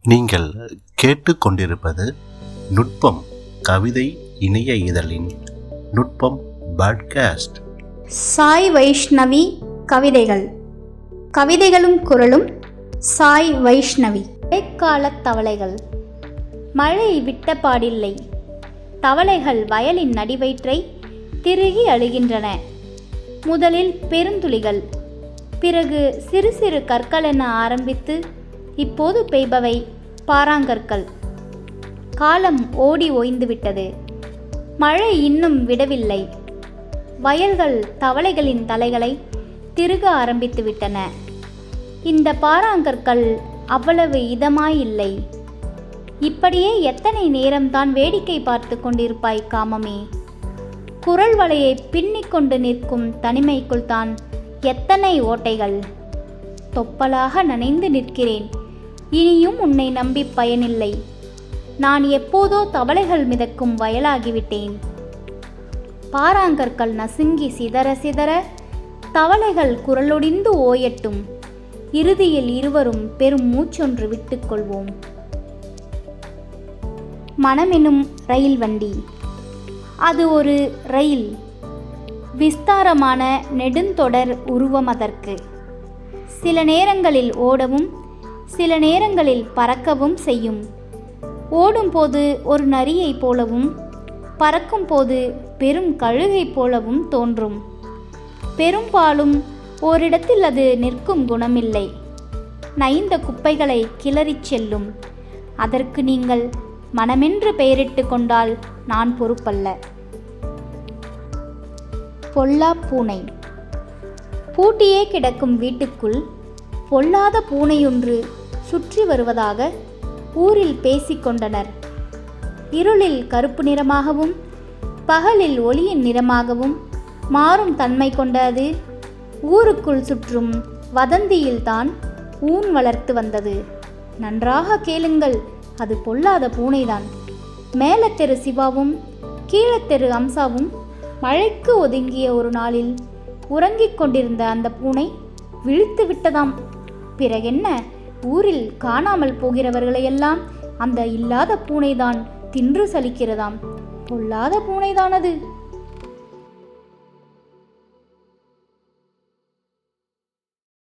நீங்கள் கேட்டுக்கொண்டிருப்பது நுட்பம் கவிதை இணைய இதழின் நுட்பம் பாட்காஸ்ட் சாய் வைஷ்ணவி கவிதைகள் கவிதைகளும் குரலும் சாய் வைஷ்ணவி இடைக்காலத் தவளைகள் மழை விட்ட பாடில்லை தவளைகள் வயலின் நடிவயிற்றை திருகி அழுகின்றன முதலில் பெருந்துளிகள் பிறகு சிறு சிறு கற்கள் என ஆரம்பித்து இப்போது பெய்பவை பாறாங்கற்கள் காலம் ஓடி ஓய்ந்துவிட்டது மழை இன்னும் விடவில்லை வயல்கள் தவளைகளின் தலைகளை திருக ஆரம்பித்து விட்டன இந்த பாறாங்கற்கள் அவ்வளவு இதமாயில்லை இப்படியே எத்தனை நேரம்தான் வேடிக்கை பார்த்து கொண்டிருப்பாய் காமமே குரல் வலையை பின்னிக் கொண்டு நிற்கும் தனிமைக்குள் தான் எத்தனை ஓட்டைகள் தொப்பலாக நனைந்து நிற்கிறேன் இனியும் உன்னை நம்பி பயனில்லை நான் எப்போதோ தவளைகள் மிதக்கும் வயலாகிவிட்டேன் பாறாங்கற்கள் நசுங்கி சிதற சிதற தவளைகள் குரலொடிந்து ஓயட்டும் இறுதியில் இருவரும் பெரும் மூச்சொன்று விட்டுக்கொள்வோம் மனமெனும் ரயில் வண்டி அது ஒரு ரயில் விஸ்தாரமான நெடுந்தொடர் உருவம் அதற்கு சில நேரங்களில் ஓடவும் சில நேரங்களில் பறக்கவும் செய்யும் ஓடும்போது ஒரு நரியைப் போலவும் பறக்கும்போது பெரும் கழுகைப் போலவும் தோன்றும் பெரும்பாலும் ஓரிடத்தில் அது நிற்கும் குணமில்லை நைந்த குப்பைகளை கிளறிச் செல்லும் அதற்கு நீங்கள் மனமென்று பெயரிட்டு கொண்டால் நான் பொறுப்பல்ல பொல்லா பூனை பூட்டியே கிடக்கும் வீட்டுக்குள் பொல்லாத பூனையொன்று சுற்றி வருவதாக ஊரில் பேசிக்கொண்டனர் இருளில் கருப்பு நிறமாகவும் பகலில் ஒளியின் நிறமாகவும் மாறும் தன்மை கொண்ட அது ஊருக்குள் சுற்றும் வதந்தியில்தான் ஊன் வளர்த்து வந்தது நன்றாக கேளுங்கள் அது பொல்லாத பூனைதான் மேலத்தெரு சிவாவும் கீழத்தெரு அம்சாவும் மழைக்கு ஒதுங்கிய ஒரு நாளில் உறங்கிக் கொண்டிருந்த அந்த பூனை விழித்து விட்டதாம் பிறகென்ன ஊரில் காணாமல் போகிறவர்களையெல்லாம் அந்த இல்லாத பூனைதான் தின்று சலிக்கிறதாம் பொல்லாத பூனைதான் அது